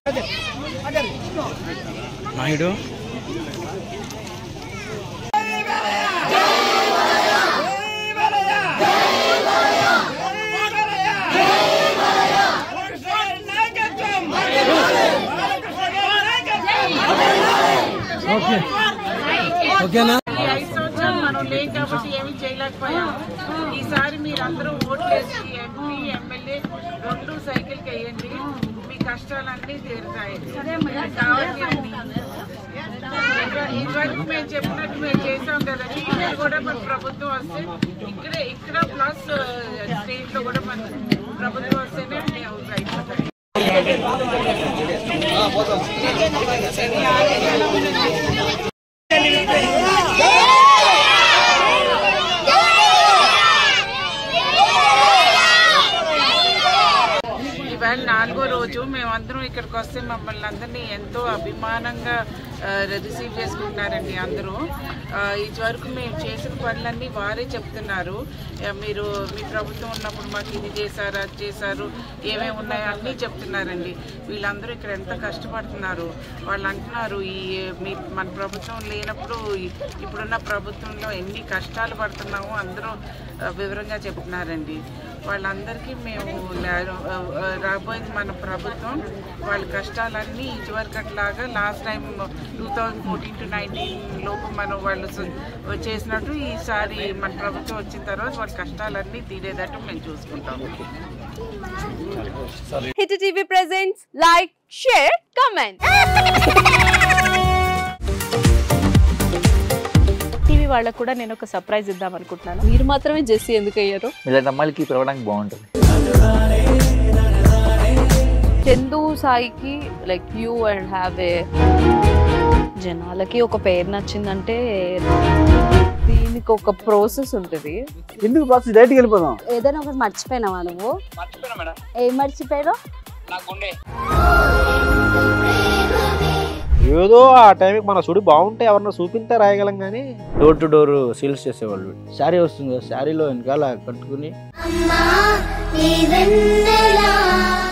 నాయుడు ఓకేనా ఈ ఐదు సంవత్సరాలు మనం లేం కాబట్టి ఏమీ చేయలేకపోయాము ఈసారి మీరందరూ ఓట్లు వేసి ఎంపీ ఎమ్మెల్యే రెండు సైకిల్ వేయండి మీ కష్టాలన్నీ తీరుతాయి కావాలి అన్ని. ఇదివ- ఇదివరకు మేము చెప్పినట్టు మేము చేసాం కదండి ఇక్కడ కూడా మన ప్రభుత్వం వస్తే ఇక్కడే ఇక్కడ ప్లస్ స్టేట్ లో కూడా మన ప్రభుత్వం వస్తేనే అన్ని అవుతాయి అయిపోతాయి ఇవాళ నాలుగో రోజు మేమందరం ఇక్కడికి వస్తే మమ్మల్ని అందరినీ ఎంతో అభిమానంగా ఆ, రిసీవ్ చేసుకుంటున్నారండి అందరూ ఆ, ఇదివరకు మేము చేసిన పనులన్నీ వారే చెప్తున్నారు ఆ, మీరు మీ ప్రభుత్వం ఉన్నప్పుడు మాకు ఇది చేశారు అది చేశారు ఏమేమి ఉన్నాయో అన్నీ చెప్తున్నారండి వీళ్ళందరూ ఇక్కడ ఎంత కష్టపడుతున్నారు వాళ్ళు అంటున్నారు ఈ మీ మన ప్రభుత్వం లేనప్పుడు ఈ- ఇప్పుడున్న ప్రభుత్వంలో ఎన్ని కష్టాలు పడుతున్నామో అందరూ ఆ, వివరంగా చెప్తున్నారండి వాళ్ళందరికీ మేము లా- ఆ, రాబోయేది మన ప్రభుత్వం వాళ్ళ కష్టాలన్నీ ఇదివరకట్లాగా last time two thousand fourteen to nineteen లోపు మనం వాళ్ళు స- చేసినట్టు ఈసారి మన ప్రభుత్వం వచ్చిన తర్వాత వాళ్ళ కష్టాలన్నీ తీరేటట్టు మేము చూసుకుంటాం hit TV presents like share comment TV వాళ్ళకు కూడా నేను ఒక సర్ప్రైజ్ ఇద్దాం అనుకుంటున్నాను మీరు మాత్రమే జెస్సీ ఎందుకు అయ్యారు ఇలాంటి అమ్మాయిలకి పిలవడానికి బాగుంటుంది చందు సాయికి like you and have a జనాలకి ఒక పేరు నచ్చిందంటే దీనికి ఒక ప్రాసెస్ ఉంటుంది ఎందుకు బాక్స్ డైరెక్ట్కి వెళ్ళిపోదాం ఏదైనా ఒకటి మర్చిపోయినావా నువ్వు ఏం మర్చిపోయావు ఏదో ఆ టైంకి మన సుడి బాగుంటే ఎవరన్నా చూపిస్తే రాయగలం కానీ డోర్ టు డోర్ సేల్స్ చేసేవాళ్ళు శారీ వస్తుంది కదా శారీలో వెనకాల కట్టుకుని అమ్మా నీ వెన్నెలా